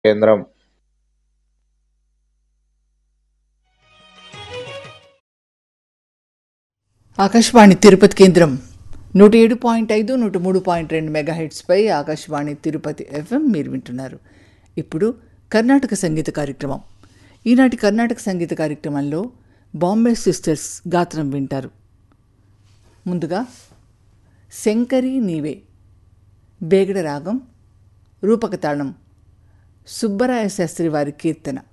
కేంద్రం ఆకాశవాణి తిరుపతి కేంద్రం నూట ఏడు పాయింట్ ఐదు నూట మూడు పాయింట్ రెండు మెగాహెడ్స్పై ఆకాశవాణి తిరుపతి ఎఫ్ఎం మీరు వింటున్నారు ఇప్పుడు కర్ణాటక సంగీత కార్యక్రమం ఈనాటి కర్ణాటక సంగీత కార్యక్రమంలో బాంబే సిస్టర్స్ గాత్రం వింటారు ముందుగా శంకరి నీవే బేగడ రాగం రూపక తాళం సుబ్బరాయ శాస్త్రి వారి కీర్తన